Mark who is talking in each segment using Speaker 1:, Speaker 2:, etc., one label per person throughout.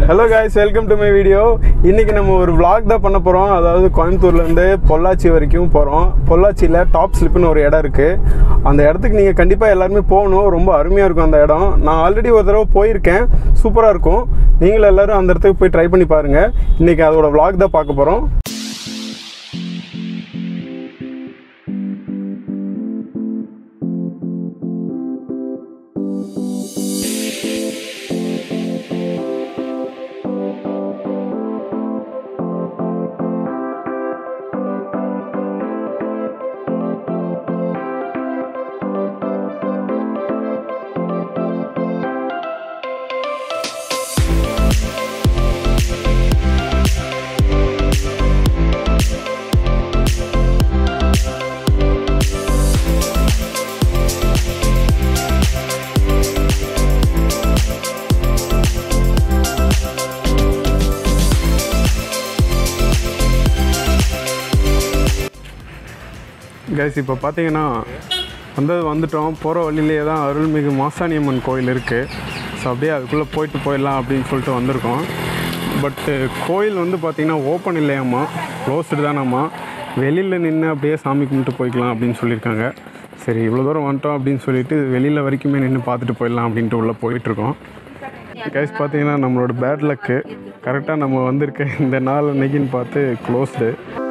Speaker 1: Hello guys welcome to my video இன்றைக்கி நம்ம ஒரு vlog தான் பண்ண போகிறோம் அதாவது கோயம்புத்தூர்லேருந்து பொள்ளாச்சி வரைக்கும் போகிறோம் பொள்ளாச்சியில் டாப் ஸ்லிப்னு ஒரு இடம் இருக்குது அந்த இடத்துக்கு நீங்கள் கண்டிப்பாக எல்லாருமே போகணும் ரொம்ப அருமையாக இருக்கும் அந்த இடம் நான் ஆல்ரெடி ஒரு தடவை போயிருக்கேன் சூப்பராக இருக்கும் நீங்களும் எல்லோரும் அந்த இடத்துக்கு போய் ட்ரை பண்ணி பாருங்கள் இன்றைக்கி அதோட vlog தான் பார்க்க போகிறோம் கைஸ் இப்போ பார்த்தீங்கன்னா வந்தது வந்துட்டோம் போகிற வழியிலே தான் அருள்மிகு மாசாணியம்மன் கோயில் இருக்குது ஸோ அப்படியே அதுக்குள்ளே போயிட்டு போயிடலாம் அப்படின்னு சொல்லிட்டு வந்திருக்கோம் பட்டு கோயில் வந்து பார்த்திங்கன்னா ஓப்பன் இல்லையாம்மா க்ளோஸ்டு தானாம்மா வெளியில் நின்று அப்படியே சாமி கும்பிட்டு போய்க்கலாம் அப்படின்னு சொல்லியிருக்காங்க சரி இவ்வளோ தூரம் வந்துட்டோம் அப்படின்னு சொல்லிட்டு வெளியில் வரைக்குமே நின்று பார்த்துட்டு போயிடலாம் அப்படின்ட்டு உள்ளே போயிட்டுருக்கோம் கைஸ் பார்த்தீங்கன்னா நம்மளோட பேட் லக்கு கரெக்டாக நம்ம வந்திருக்க இந்த நாள் அன்னைக்குன்னு பார்த்து க்ளோஸ்டு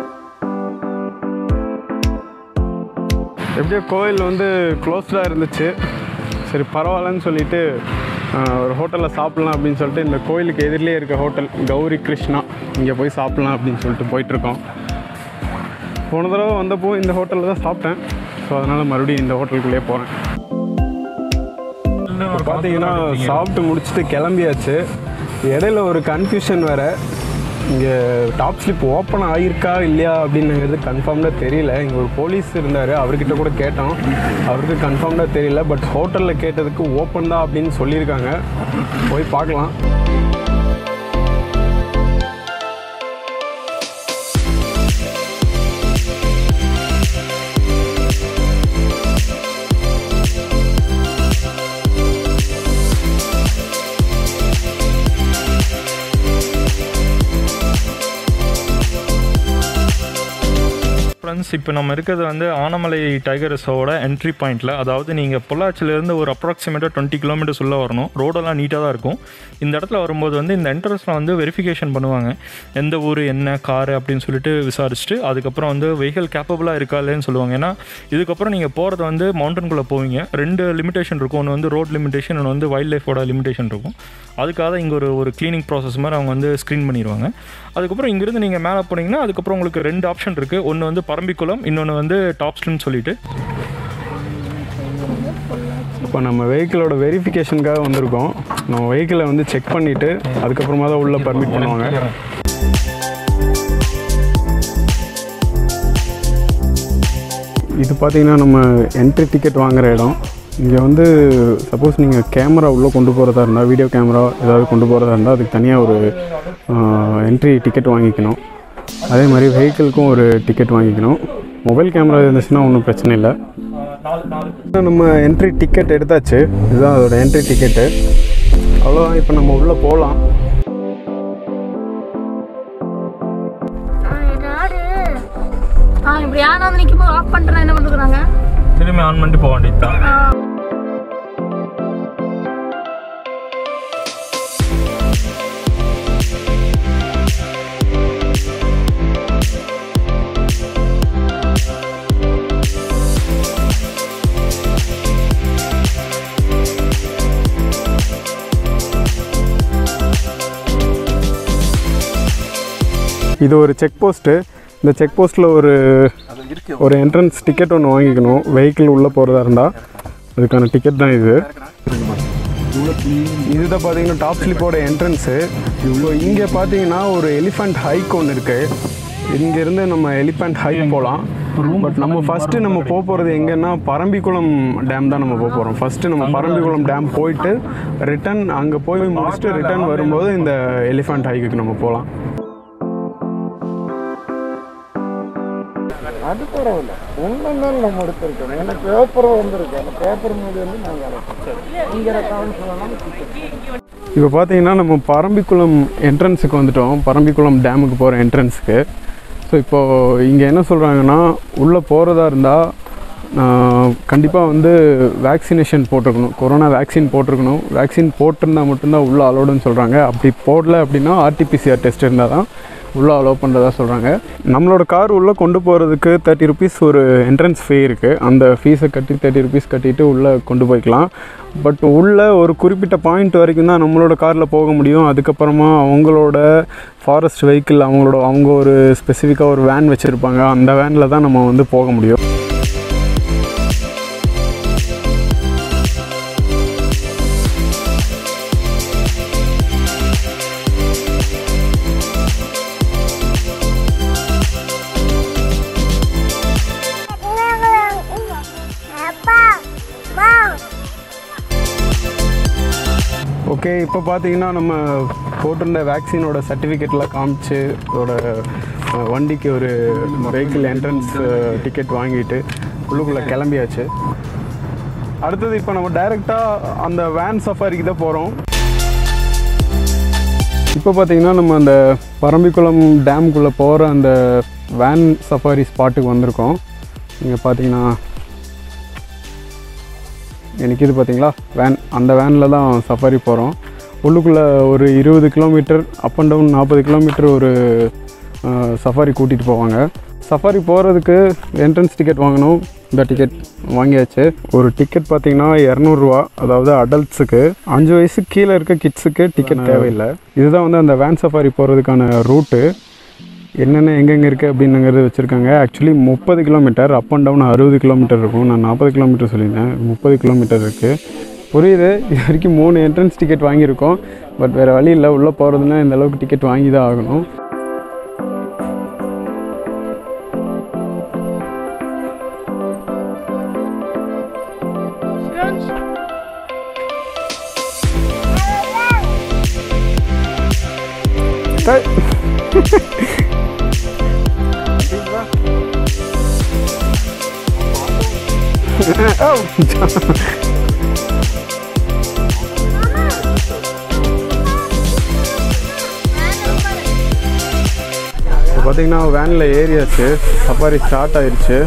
Speaker 1: எப்படியோ கோயில் வந்து க்ளோஸ்டாக இருந்துச்சு சரி பரவாயில்லன்னு சொல்லிட்டு ஆஹ், ஒரு ஹோட்டலில் சாப்பிட்லாம் அப்படின்னு சொல்லிட்டு இந்த கோயிலுக்கு எதிரிலே இருக்க ஹோட்டல் கௌரி கிருஷ்ணா இங்கே போய் சாப்பிட்லாம் அப்படின்னு சொல்லிட்டு போயிட்டுருக்கோம் போன தடவை வந்தப்போ இந்த ஹோட்டலில் தான் சாப்பிட்டேன் ஸோ அதனால் மறுபடியும் இந்த ஹோட்டலுக்குள்ளேயே போகிறேன் பார்த்தீங்கன்னா சாப்பிட்டு முடிச்சுட்டு கிளம்பியாச்சு இடையில ஒரு கன்ஃபியூஷன் வேறு இங்கே டாப் ஸ்லிப் ஓப்பன் ஆகியிருக்கா இல்லையா அப்படின்னுங்கிறது கன்ஃபார்ம்டாக தெரியல இங்கே ஒரு போலீஸ் இருந்தார் அவர்கிட்ட கூட கேட்டோம் அவருக்கு கன்ஃபார்ம்டாக தெரியல பட் ஹோட்டலில் கேட்டதுக்கு ஓப்பன் தான் அப்படின்னு சொல்லியிருக்காங்க போய் பார்க்கலாம்
Speaker 2: ஃப்ரெண்ட்ஸ் இப்போ நம்ம இருக்கிறது வந்து ஆனமலை டைகர் ரிசர்வோட என்ட்ரி பாயிண்ட்டில் அதாவது நீங்கள் பொள்ளாச்சியிலேருந்து ஒரு அப்ராக்சிமேட்டாக டுவெண்ட்டி கிலோமீட்டர்ஸ் உள்ளே வரணும் ரோடெல்லாம் நீட்டாக தான் இருக்கும் இந்த இடத்துல வரும்போது வந்து இந்த என்ட்ரன்ஸில் வந்து வெரிஃபிகேஷன் பண்ணுவாங்க எந்த ஊர் என்ன காரு அப்படின்னு சொல்லிட்டு விசாரிச்சுட்டு அதுக்கப்புறம் வந்து வெஹிக்கல் கேப்பபிளாக இருக்கா இல்லைன்னு சொல்லுவாங்க ஏன்னா இதுக்கப்புறம் நீங்கள் போகிறது வந்து மவுண்டனுக்குள்ளே போவீங்க ரெண்டு லிமிடேஷன் இருக்கும் ஒன்று வந்து ரோட் லிமிடேஷன் ஒன்று வந்து வைல்ட் லைஃபோட லிமிடேஷன் இருக்கும் அதுக்காக இங்கே ஒரு ஒரு க்ளீனிங் ப்ராசஸ் மாதிரி அவங்க வந்து ஸ்க்ரீன் பண்ணிடுவாங்க அதுக்கப்புறம் இங்கேருந்து நீங்கள் மேலே போனீங்கன்னா அதுக்கப்புறம் உங்களுக்கு ரெண்டு ஆப்ஷன் இருக்குது ஒன்று வந்து பரம்பிக்குளம் இன்னொன்று வந்து டாப் ஸ்லிம்னு சொல்லிட்டு
Speaker 1: இப்போ நம்ம வெஹிக்கிளோட வெரிஃபிகேஷனுக்காக வந்திருக்கோம் நம்ம வெஹிக்கிளை வந்து செக் பண்ணிவிட்டு அதுக்கப்புறமா தான் உள்ளே பர்மிட் பண்ணுவாங்க இது பார்த்தீங்கன்னா நம்ம என்ட்ரி டிக்கெட் வாங்குற இடம் இங்கே வந்து சப்போஸ் நீங்கள் கேமரா உள்ளே கொண்டு போகிறதா இருந்தால் வீடியோ கேமரா ஏதாவது கொண்டு போகிறதா இருந்தால் அதுக்கு தனியாக ஒரு என்ட்ரி டிக்கெட் வாங்கிக்கணும் அதே மாதிரி வெஹிக்கிளுக்கும் ஒரு டிக்கெட் வாங்கிக்கணும் மொபைல் கேமரா இருந்துச்சுன்னா ஒன்றும் பிரச்சனை இல்லை நம்ம என்ட்ரி டிக்கெட் எடுத்தாச்சு இதுதான் அதோட என்ட்ரி டிக்கெட்டு அவ்வளோதான் இப்போ நம்ம உள்ளே போகலாம்
Speaker 3: யாரு ஆ இப்படி யாரும் வந்து நிற்கும் ஆஃப் பண்ணுறேன் என்ன பண்ணுறாங்க
Speaker 2: திரும்பி ஆன் பண்ணிட்டு போக வேண்டியது தான்
Speaker 1: இது ஒரு செக் போஸ்ட்டு இந்த செக் போஸ்ட்டில் ஒரு ஒரு என்ட்ரன்ஸ் டிக்கெட் ஒன்று வாங்கிக்கணும் வெஹிக்கிள் உள்ளே போகிறதா இருந்தால் அதுக்கான டிக்கெட் தான் இது இதுதான் பார்த்தீங்கன்னா டாப் ஸ்லிப்போட என்ட்ரன்ஸு இவ்வளோ இங்கே பார்த்தீங்கன்னா ஒரு எலிஃபண்ட் ஹைக் ஒன்று இருக்குது இங்கேருந்து நம்ம எலிஃபண்ட் ஹைக் போகலாம் பட் நம்ம ஃபஸ்ட்டு நம்ம போக போகிறது எங்கன்னா பரம்பிக்குளம் டேம் தான் நம்ம போக போகிறோம் ஃபஸ்ட்டு நம்ம பரம்பிக்குளம் டேம் போயிட்டு ரிட்டன் அங்கே போய் முடிச்சுட்டு ரிட்டர்ன் வரும்போது இந்த எலிஃபண்ட் ஹைக்குக்கு நம்ம போகலாம்
Speaker 4: அது பரவாயில்ல ஒன்றும் நம்ம எடுத்திருக்கோம் எனக்கு பேப்பர் வந்திருக்கு அந்த பேப்பர் மீது வந்து நாங்கள் அழைப்போம் இங்கே ரெக்கார்டு சொல்லலாம்
Speaker 1: இப்போ பார்த்தீங்கன்னா நம்ம பரம்பிக்குளம் என்ட்ரன்ஸுக்கு வந்துட்டோம் பரம்பிக்குளம் டேமுக்கு போகிற என்ட்ரன்ஸுக்கு ஸோ இப்போது இங்கே என்ன சொல்கிறாங்கன்னா உள்ளே போகிறதா இருந்தால் கண்டிப்பாக வந்து வேக்சினேஷன் போட்டிருக்கணும் கொரோனா வேக்சின் போட்டிருக்கணும் வேக்சின் போட்டிருந்தா மட்டும்தான் உள்ளே அலோடுன்னு சொல்கிறாங்க அப்படி போடல அப்படின்னா ஆர்டிபிசிஆர் டெஸ்ட் இருந்தால் தான் உள்ளே அலோவ் பண்ணுறதா சொல்கிறாங்க நம்மளோட கார் உள்ளே கொண்டு போகிறதுக்கு தேர்ட்டி ருபீஸ் ஒரு என்ட்ரன்ஸ் ஃபீ இருக்குது அந்த ஃபீஸை கட்டி தேர்ட்டி ருபீஸ் கட்டிட்டு உள்ளே கொண்டு போய்க்கலாம் பட் உள்ளே ஒரு குறிப்பிட்ட பாயிண்ட் வரைக்கும் தான் நம்மளோட காரில் போக முடியும் அதுக்கப்புறமா அவங்களோட ஃபாரஸ்ட் வெஹிக்கிள் அவங்களோட அவங்க ஒரு ஸ்பெசிஃபிக்காக ஒரு வேன் வச்சுருப்பாங்க அந்த வேனில் தான் நம்ம வந்து போக முடியும் ஓகே இப்போ பார்த்தீங்கன்னா நம்ம போட்டிருந்த வேக்சினோட சர்டிஃபிகேட்லாம் காமிச்சு அதோட அஹ், வண்டிக்கு ஒரு வெஹிக்கிள் என்ட்ரன்ஸ் டிக்கெட் வாங்கிட்டு உள்ளுக்குள்ளே கிளம்பியாச்சு அடுத்தது இப்போ நம்ம டைரெக்டாக அந்த வேன் சஃபாரிக்கு தான் போகிறோம் இப்போ பார்த்தீங்கன்னா நம்ம அந்த பரம்பிக்குளம் டேமுக்குள்ளே போகிற அந்த வேன் சஃபாரி ஸ்பாட்டுக்கு வந்திருக்கோம் இங்கே பார்த்தீங்கன்னா எனக்கு இது பார்த்தீங்களா வேன் அந்த வேனில் தான் சஃபாரி போகிறோம் உள்ளுக்குள்ளே ஒரு இருபது கிலோமீட்டர் அப் அண்ட் டவுன் நாற்பது கிலோமீட்டர் ஒரு சஃபாரி கூட்டிகிட்டு போவாங்க சஃபாரி போகிறதுக்கு என்ட்ரன்ஸ் டிக்கெட் வாங்கணும் இந்த டிக்கெட் வாங்கியாச்சு ஒரு டிக்கெட் பார்த்தீங்கன்னா இரநூறுவா அதாவது அடல்ட்ஸுக்கு அஞ்சு வயசு கீழே இருக்க கிட்ஸுக்கு டிக்கெட் தேவையில்லை இதுதான் வந்து அந்த வேன் சஃபாரி போகிறதுக்கான ரூட்டு என்னென்ன எங்கெங்கே இருக்குது அப்படின்னுங்கிறது வச்சுருக்காங்க ஆக்சுவலி முப்பது கிலோமீட்டர் அப் அண்ட் டவுன் அறுபது கிலோமீட்டர் இருக்கும் நான் நாற்பது கிலோமீட்டர் சொல்லியிருந்தேன் முப்பது கிலோமீட்டர் இருக்குது புரியுது இது வரைக்கும் மூணு என்ட்ரன்ஸ் டிக்கெட் வாங்கியிருக்கோம் பட் வேறு வழி இல்லை உள்ளே போகிறதுனா இந்த அளவுக்கு டிக்கெட் வாங்கி தான் ஆகணும் டேய். Oh. இப்போ பார்த்தீங்கன்னா வேனில் ஏறியாச்சு சஃபாரி ஸ்டார்ட் ஆயிடுச்சு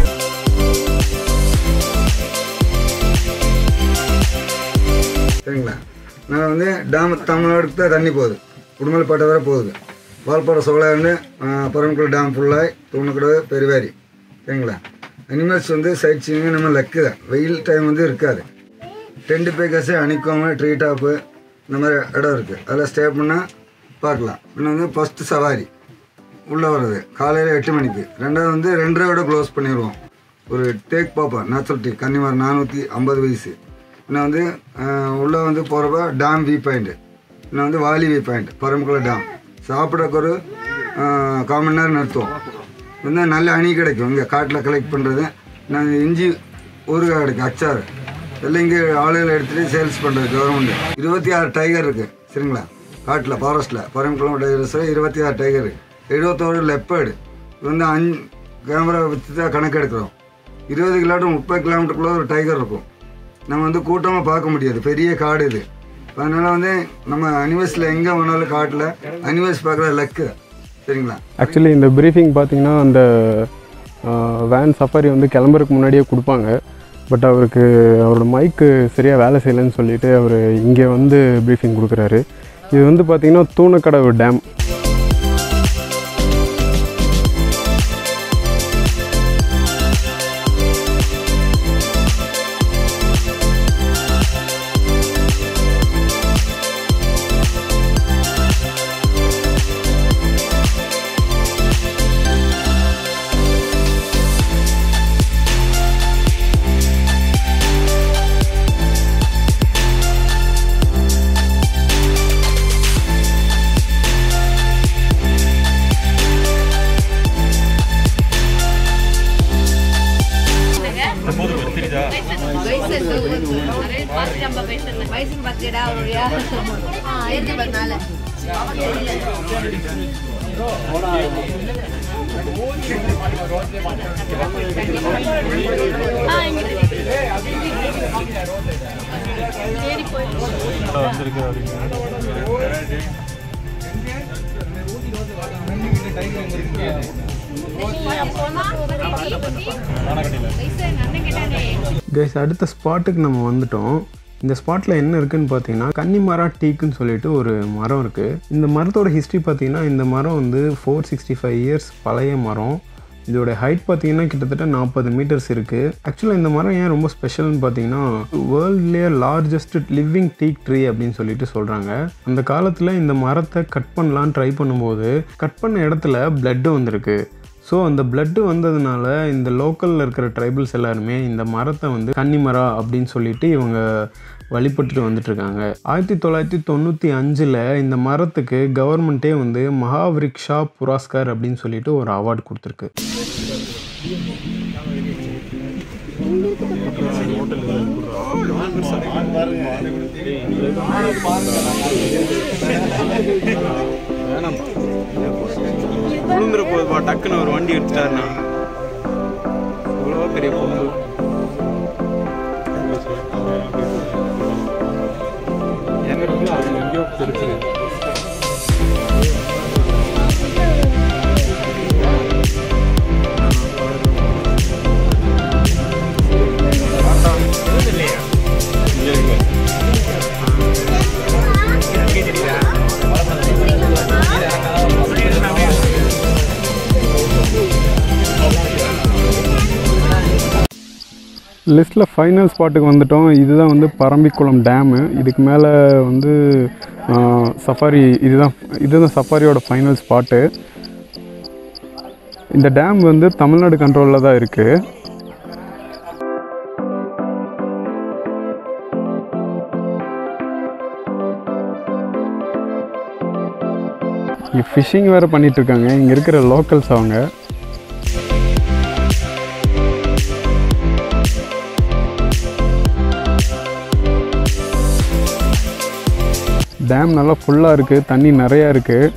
Speaker 5: சரிங்களா நான் வந்து டேம் தமிழ்நாடுக்கு தான் தண்ணி போகுது உடுமலைப்பேட்டை வரை போகுது வால்பாறை சோழாயிருந்து பரமக்குடி டேம் ஃபுல்லாக தூணக்கடவு பெருவேரி சரிங்களா அனிமல்ஸ் வந்து சைட் சீனிங் நம்ம லக்கு தான் வெயில் டைம் வந்து இருக்காது டென்ட் பேக்கர்ஸு அணிக்கோமு ட்ரீ டாப்பு இந்த மாதிரி இடம் இருக்குது அதில் ஸ்டே பண்ணால் பார்க்கலாம் இன்னும் வந்து ஃபஸ்ட்டு சவாரி உள்ளே வர்றது காலையில் எட்டு மணிக்கு ரெண்டாவது வந்து ரெண்டரை விட க்ளோஸ் பண்ணிடுவோம் ஒரு டேக் பார்ப்போம் நேச்சுரல் டீ கன்னிமார் நானூற்றி ஐம்பது வயசு இன்னும் வந்து அஹ், உள்ளே வந்து போகிறப்ப டேம் வியூ பாயிண்ட்டு இன்னும் வந்து வாலி வியூ பாயிண்ட் பரமக்குள டேம் சாப்பிட்றக்கு ஒரு அஹ், கால் மணி நேரம் நிறுத்துவோம் வந்து நல்ல அணி கிடைக்கும் இங்கே காட்டில் கலெக்ட் பண்ணுறது நாங்கள் இஞ்சி ஊறுகாய் கிடைக்கும் அச்சார் எல்லாம் இங்கே ஆளுகளை எடுத்துகிட்டு சேல்ஸ் பண்ணுறது கவர்மெண்ட் இருபத்தி ஆறு டைகர் இருக்குது சரிங்களா காட்டில் ஃபாரஸ்ட்டில் பரமக்குளம் டைகர்ஸில் இருபத்தி ஆறு டைகர் எழுபத்தோரு லெப்பர்டு இது வந்து அஞ்சு கேமரா வச்சு தான் கணக்கு எடுக்கிறோம் இருபது கிலோமீட்டர் முப்பது கிலோமீட்டருக்குள்ள ஒரு டைகர் இருக்கும் நம்ம வந்து கூட்டமாக பார்க்க முடியாது பெரிய காடு இது அதனால வந்து நம்ம அனிவர்ஸில் எங்கே வேணாலும் காட்டில் அனிவர்ஸ் பார்க்குற லக்கு சரிங்களா
Speaker 1: ஆக்சுவலி இந்த ப்ரீஃபிங் பார்த்தீங்கன்னா அந்த வேன் சஃபாரி வந்து கிளம்புறதுக்கு முன்னாடியே கொடுப்பாங்க பட் அவருக்கு அவரோட மைக்கு சரியாக வேலை செய்யலைன்னு சொல்லிட்டு அவர் இங்கே வந்து ப்ரீஃபிங் கொடுக்குறாரு இது வந்து பார்த்தீங்கன்னா தூணக்கடவு டேம்
Speaker 6: வயசுக்கு பத்துடா அவருடைய ஏற்றி பண்ணால
Speaker 2: வந்திருக்கு அப்படின்னு
Speaker 1: கைஸ் அடுத்த ஸ்பாட்டுக்கு நம்ம வந்துட்டோம் இந்த ஸ்பாட்டில் என்ன இருக்குன்னு பார்த்தீங்கன்னா கன்னிமரா டீக்குன்னு சொல்லிட்டு ஒரு மரம் இருக்குது இந்த மரத்தோட ஹிஸ்ட்ரி பார்த்தீங்கன்னா இந்த மரம் வந்து ஃபோர் சிக்ஸ்டி ஃபைவ் இயர்ஸ் பழைய மரம் இதோட ஹைட் பார்த்தீங்கன்னா கிட்டத்தட்ட நாற்பது மீட்டர்ஸ் இருக்குது ஆக்சுவலாக இந்த மரம் ஏன் ரொம்ப ஸ்பெஷல்னு பார்த்தீங்கன்னா வேர்ல்ட்லேயே லார்ஜஸ்ட் லிவிங் டீக் ட்ரீ அப்படின்னு சொல்லிட்டு சொல்கிறாங்க அந்த காலத்தில் இந்த மரத்தை கட் பண்ணலான்னு ட்ரை பண்ணும்போது கட் பண்ண இடத்துல blood வந்திருக்கு ஸோ அந்த blood வந்ததுனால இந்த லோக்கலில் இருக்கிற ட்ரைபிள்ஸ் எல்லாருமே இந்த மரத்தை வந்து கன்னிமரா அப்படின்னு சொல்லிட்டு இவங்க வழிபட்டுட்டு வந்துட்டுருக்காங்க ஆயிரத்தி தொள்ளாயிரத்தி தொண்ணூற்றி அஞ்சில் இந்த மரத்துக்கு கவர்மெண்ட்டே வந்து மகாவிரிக்ஷா புராஸ்கர் அப்படின்னு சொல்லிட்டு ஒரு அவார்டு கொடுத்துருக்கு விழுந்துற போதுப்பா டக்குன்னு ஒரு வண்டி எடுத்துட்டாருண்ணா இவ்வளோ பெரிய பொண்ணு
Speaker 2: எங்கேயோ தெரிஞ்சுங்க
Speaker 1: லிஸ்ட்டில் ஃபைனல் ஸ்பாட்டுக்கு வந்துட்டோம் இதுதான் வந்து பரம்பிக்குளம் டேமு இதுக்கு மேலே வந்து சஃபாரி இதுதான் இதுதான் சஃபாரியோட ஃபைனல் ஸ்பாட்டு இந்த டேம் வந்து தமிழ்நாடு கண்ட்ரோலில் தான் இருக்குது இங்கே ஃபிஷ்ஷிங் வேறு பண்ணிகிட்ருக்காங்க இங்கே இருக்கிற லோக்கல்ஸ் அவங்க டேம் நல்லா ஃபுல்லாக இருக்குது தண்ணி நிறையா இருக்குது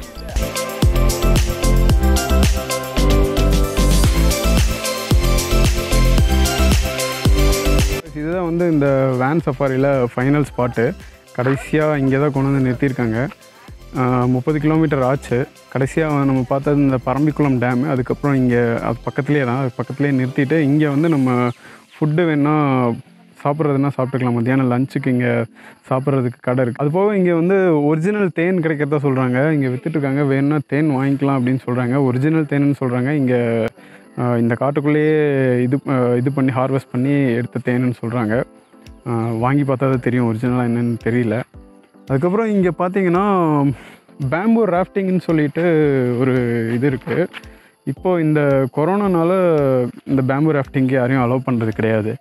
Speaker 1: இதுதான் வந்து இந்த வேன் சஃபாரியில் ஃபைனல் ஸ்பாட்டு கடைசியாக இங்கே தான் கொண்டு வந்து நிறுத்தியிருக்காங்க முப்பது கிலோமீட்டர் ஆச்சு கடைசியாக நம்ம பார்த்தது இந்த பரம்பிக்குளம் டேமு அதுக்கப்புறம் இங்கே அது பக்கத்துலேயே தான் அது பக்கத்துலேயே நிறுத்திட்டு இங்கே வந்து நம்ம ஃபுட்டு வேணால் சாப்பிட்றதுனா சாப்பிட்டுக்கலாம் மத்தியானம் லஞ்சுக்கு இங்கே சாப்பிட்றதுக்கு கடை இருக்குது அது போக இங்கே வந்து ஒரிஜினல் தேன் கிடைக்கிறதா சொல்கிறாங்க இங்கே விற்றுட்ருக்காங்க வேணும்னா தேன் வாங்கிக்கலாம் அப்படின்னு சொல்கிறாங்க ஒரிஜினல் தேன்னு சொல்கிறாங்க இங்கே ஆஹ், இந்த காட்டுக்குள்ளேயே இது ஆஹ், இது பண்ணி ஹார்வெஸ்ட் பண்ணி எடுத்த தேனுன்னு சொல்கிறாங்க வாங்கி பார்த்தா தான் தெரியும் ஒரிஜினலாக என்னன்னு தெரியல அதுக்கப்புறம் இங்கே பார்த்தீங்கன்னா பேம்பூ ராஃப்டிங்னு சொல்லிட்டு ஒரு இது இருக்குது இப்போது இந்த கொரோனானால இந்த பேம்பூ ராஃப்டிங்க்கு யாரையும் அலோவ் பண்ணுறது கிடையாது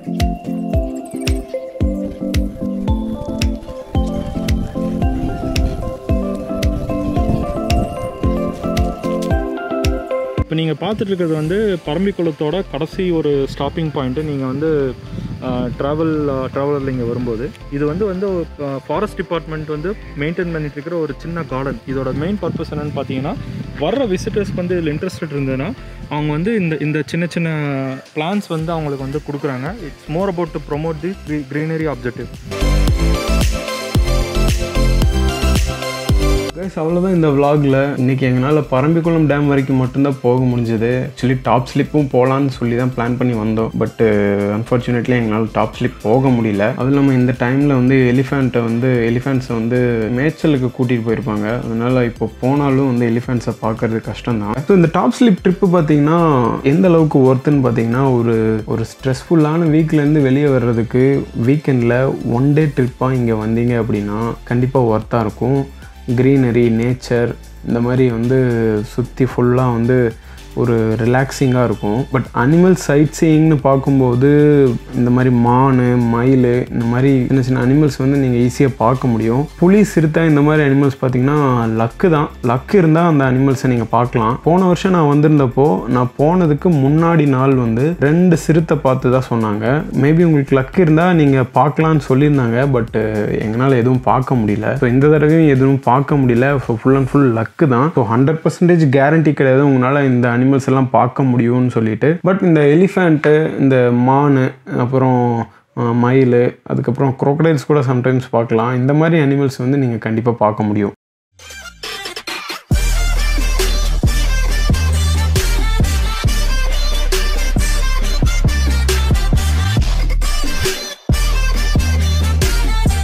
Speaker 2: இப்போ நீங்கள் பார்த்துட்டு இருக்கிறது வந்து பரம்பிக்குளத்தோட கடைசி ஒரு ஸ்டாப்பிங் பாயிண்ட்டு நீங்கள் வந்து ட்ராவல் ட்ராவலரில் இங்கே வரும்போது இது வந்து வந்து ஃபாரஸ்ட் டிபார்ட்மெண்ட் வந்து மெயின்டைன் பண்ணிட்டு இருக்கிற ஒரு சின்ன கார்டன் இதோட மெயின் பர்பஸ் என்னன்னு பார்த்தீங்கன்னா வர்ற விசிட்டர்ஸ்க்கு வந்து இதில் இன்ட்ரெஸ்டட் இருந்ததுன்னா அவங்க வந்து இந்த இந்த சின்ன சின்ன பிளான்ஸ் வந்து அவங்களுக்கு வந்து கொடுக்குறாங்க it's more about to promote the greenery objective
Speaker 1: guys அவ்வளோதான் இந்த vlogல இன்னைக்கு எங்களால் பரம்பிக்குளம் டேம் வரைக்கும் மட்டும்தான் போக முடிஞ்சது ஆக்சுவலி டாப் ஸ்லிப்பும் போகலான்னு சொல்லி தான் பிளான் பண்ணி வந்தோம் பட் அன்ஃபார்ச்சுனேட்லி எங்களால் டாப் ஸ்லிப் போக முடியல அதுவும் இல்லாமல் இந்த டைமில் வந்து எலிஃபெண்ட்டை வந்து எலிஃபெண்ட்ஸை வந்து மேய்ச்சலுக்கு கூட்டிகிட்டு போயிருப்பாங்க அதனால இப்போ போனாலும் வந்து எலிஃபெண்ட்ஸை பார்க்கறது கஷ்டம் தான் ஸோ இந்த டாப் ஸ்லிப் ட்ரிப்பு பார்த்தீங்கன்னா எந்த அளவுக்கு ஒர்த்துன்னு பார்த்தீங்கன்னா ஒரு ஒரு ஸ்ட்ரெஸ்ஃபுல்லான வீக்லேருந்து வெளியே வர்றதுக்கு வீக்கெண்டில் ஒன் டே ட்ரிப்பாக இங்கே வந்தீங்க அப்படின்னா கண்டிப்பாக ஒர்த்தாக இருக்கும் க்ரீனரி நேச்சர் இந்த மாதிரி வந்து சுற்றி ஃபுல்லாக வந்து ஒரு ரிலாக்ஸிங்காக இருக்கும் பட் அனிமல் சைட் சீயிங்னு பார்க்கும்போது இந்த மாதிரி மான் மயில் இந்த மாதிரி சின்ன சின்ன அனிமல்ஸ் வந்து நீங்கள் ஈஸியாக பார்க்க முடியும் புலி சிறுத்தை இந்த மாதிரி அனிமல்ஸ் பார்த்தீங்கன்னா லக்கு தான் லக்கு இருந்தால் அந்த அனிமல்ஸை நீங்கள் பார்க்கலாம் போன வருஷம் நான் வந்திருந்தப்போ நான் போனதுக்கு முன்னாடி நாள் வந்து ரெண்டு சிறுத்தை பார்த்து தான் சொன்னாங்க மேபி உங்களுக்கு லக் இருந்தால் நீங்கள் பார்க்கலான்னு சொல்லியிருந்தாங்க பட் எங்களால் எதுவும் பார்க்க முடியல ஸோ இந்த தடவையும் எதுவும் பார்க்க முடியல so full and full luck தான் ஸோ ஹண்ட்ரட் பர்சன்டேஜ் கேரண்டி கிடையாது உங்களால் இந்த அனிமல்ஸ் எல்லாம் பார்க்க முடியும்னு சொல்லிட்டு பட் இந்த எலிஃபேண்ட்டு இந்த மான் அப்புறம் மயில் அதுக்கப்புறம் crocodiles கூட சம்டைம்ஸ் பார்க்கலாம் இந்த மாதிரி அனிமல்ஸ் வந்து நீங்கள் கண்டிப்பாக பார்க்க முடியும்